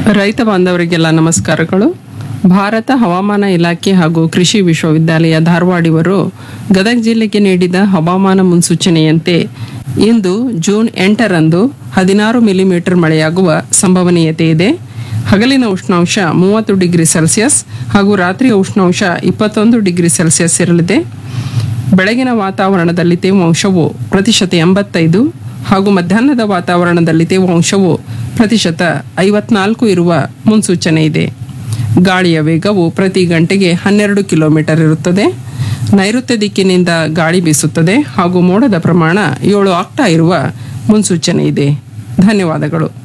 ರೈತ ಬಾಂಧವರಿಗೆಲ್ಲ ನಮಸ್ಕಾರಗಳು ಭಾರತ ಹವಾಮಾನ ಇಲಾಖೆ ಹಾಗೂ ಕೃಷಿ ವಿಶ್ವವಿದ್ಯಾಲಯ ಧಾರವಾಡ ಇವರು ಗದಗ ಜಿಲ್ಲೆಗೆ ನೀಡಿದ ಹವಾಮಾನ ಮುನ್ಸೂಚನೆಯಂತೆ ಇಂದು ಜೂನ್ ಎಂಟರಂದು ಹದಿನಾರು ಮಿಲಿಮೀಟರ್ ಮಳೆಯಾಗುವ ಸಂಭವನೀಯತೆ ಇದೆ ಹಗಲಿನ ಉಷ್ಣಾಂಶ ಮೂವತ್ತು ಡಿಗ್ರಿ ಸೆಲ್ಸಿಯಸ್ ಹಾಗೂ ರಾತ್ರಿಯ ಉಷ್ಣಾಂಶ ಇಪ್ಪತ್ತೊಂದು ಡಿಗ್ರಿ ಸೆಲ್ಸಿಯಸ್ ಇರಲಿದೆ ಬೆಳಗಿನ ವಾತಾವರಣದಲ್ಲಿ ತೇವಾಂಶವು ಪ್ರತಿಶತ ಎಂಬತ್ತೈದು ಹಾಗೂ ಮಧ್ಯಾಹ್ನದ ವಾತಾವರಣದಲ್ಲಿ ತೇವಾಂಶವು ಪ್ರತಿಶತ ಐವತ್ನಾಲ್ಕು ಇರುವ ಮುನ್ಸೂಚನೆ ಇದೆ ಗಾಳಿಯ ವೇಗವು ಪ್ರತಿ ಗಂಟೆಗೆ ಹನ್ನೆರಡು ಕಿಲೋಮೀಟರ್ ಇರುತ್ತದೆ ನೈಋತ್ಯ ದಿಕ್ಕಿನಿಂದ ಗಾಳಿ ಬೀಸುತ್ತದೆ ಹಾಗೂ ಮೋಡದ ಪ್ರಮಾಣ ಏಳು ಆಗ್ತಾ ಇರುವ ಮುನ್ಸೂಚನೆ ಇದೆ ಧನ್ಯವಾದಗಳು